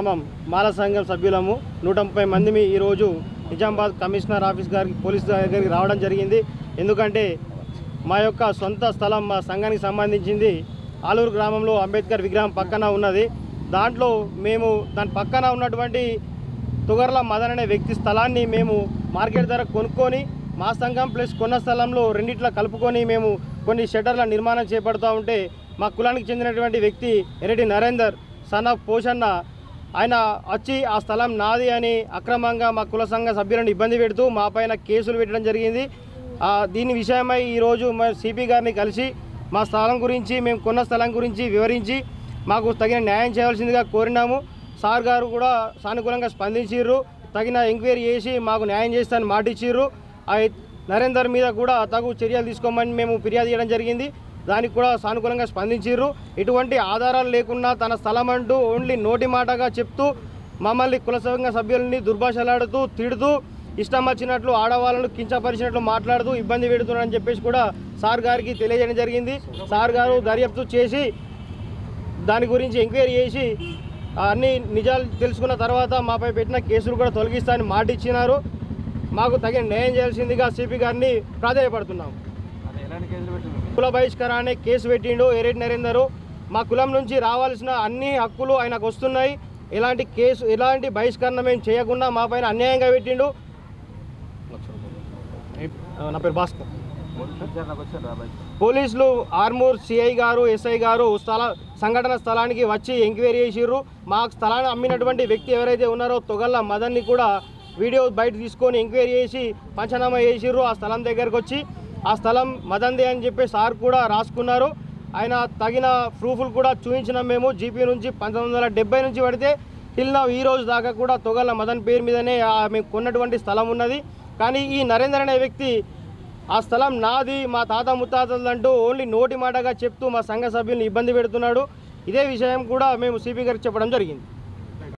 గ్రామం మాల సంఘం సభ్యులము నూట ముప్పై మందిమి ఈరోజు నిజామాబాద్ కమిషనర్ ఆఫీస్ గారికి పోలీస్ దగ్గరికి రావడం జరిగింది ఎందుకంటే మా యొక్క సొంత స్థలం మా సంఘానికి సంబంధించింది ఆలూరు గ్రామంలో అంబేద్కర్ విగ్రహం పక్కన ఉన్నది దాంట్లో మేము దాని పక్కన ఉన్నటువంటి తుగర్ల మదన్ అనే వ్యక్తి స్థలాన్ని మేము మార్కెట్ ధర కొనుక్కొని మా సంఘం ప్లస్ కొన్న స్థలంలో రెండిట్లో కలుపుకొని మేము కొన్ని షట్టర్ల నిర్మాణం చేపడుతూ ఉంటే మా కులానికి చెందినటువంటి వ్యక్తి ఎరటి నరేందర్ సన్ ఆఫ్ పోషన్న ఆయన వచ్చి ఆ స్థలం నాది అని అక్రమంగా మా కుల సంఘ సభ్యులను ఇబ్బంది పెడుతూ మా పైన కేసులు పెట్టడం జరిగింది ఆ, దీని విషయమై ఈరోజు మా సిపి గారిని కలిసి మా స్థలం గురించి మేము కొన్న స్థలం గురించి వివరించి మాకు తగిన న్యాయం చేయవలసిందిగా కోరినాము సార్ గారు కూడా సానుకూలంగా స్పందించారు తగిన ఎంక్వైరీ చేసి మాకు న్యాయం చేస్తానని మాట ఇచ్చిర్రు ఆ నరేందర్ మీద కూడా తగు చర్యలు తీసుకోమని మేము ఫిర్యాదు చేయడం జరిగింది దానికి కూడా సానుకూలంగా స్పందించారు ఎటువంటి ఆధారాలు లేకుండా తన స్థలం అంటూ ఓన్లీ నోటి మాటగా చెప్తూ మమ్మల్ని కుల సంఘ సభ్యుల్ని దుర్భాషలాడుతూ తిడుతూ ఇష్టం వచ్చినట్లు ఆడవాళ్ళను కించపరిచినట్లు మాట్లాడుతూ ఇబ్బంది పెడుతున్నారని చెప్పేసి కూడా సార్ గారికి తెలియజేయడం జరిగింది సార్ గారు దర్యాప్తు చేసి దాని గురించి ఎంక్వైరీ చేసి ఆ అన్ని నిజాలు తెలుసుకున్న తర్వాత మాపై పెట్టిన కేసులు కూడా తొలగిస్తానని మాట ఇచ్చినారు మాకు తగిన న్యాయం చేయాల్సిందిగా సిపి గారిని ప్రాధాన్యపడుతున్నాం అదే ఎలాంటి కేసులు పెట్టిండ్రు కుల బహిష్కరణ అనే కేసు పెట్టిండు ఎరేటి నరేందరు మా కులం నుంచి రావాల్సిన అన్ని హక్కులు ఆయనకు వస్తున్నాయి ఎలాంటి కేసు ఎలాంటి బహిష్కరణ మేము చేయకుండా మా పైన అన్యాయంగా పెట్టిండు ఆ, నా పేరు భాస్కర్ విచారణకు వచ్చారు అబ్బాయి పోలీసులు ఆర్మూర్ సిఐ గారు ఎస్ఐ గారు స్థల సంఘటన స్థలానికి వచ్చి ఎంక్వైరీ చేసిర్రు మా స్థలాన్ని అమ్మినటువంటి వ్యక్తి ఎవరైతే ఉన్నారో తొగల్ల మదన్ని కూడా వీడియో బయట తీసుకొని ఎంక్వైరీ చేసి పంచనామా చేసిర్రు ఆ స్థలం దగ్గరకు వచ్చి ఆ స్థలం మదంది అని చెప్పి సార్ కూడా రాసుకున్నారు ఆయన తగిన ప్రూఫ్లు కూడా చూపించినాం మేము జీపీ నుంచి పంతొమ్మిది వందల డెబ్బై నుంచి పడితే టిల్ నా ఈ రోజు దాకా కూడా తొగల్ల మదన్ పేరు మీదనే ఆ మేము కొన్నటువంటి స్థలం ఉన్నది కానీ ఈ నరేందర్ అనే వ్యక్తి ఆ స్థలం నాది మా తాత ముత్తాతలంటూ ఓన్లీ నోటి మాటగా చెప్తూ మా సంఘ సభ్యుల్ని ఇబ్బంది పెడుతున్నాడు ఇదే విషయం కూడా మేము సిపి గారికి చెప్పడం జరిగింది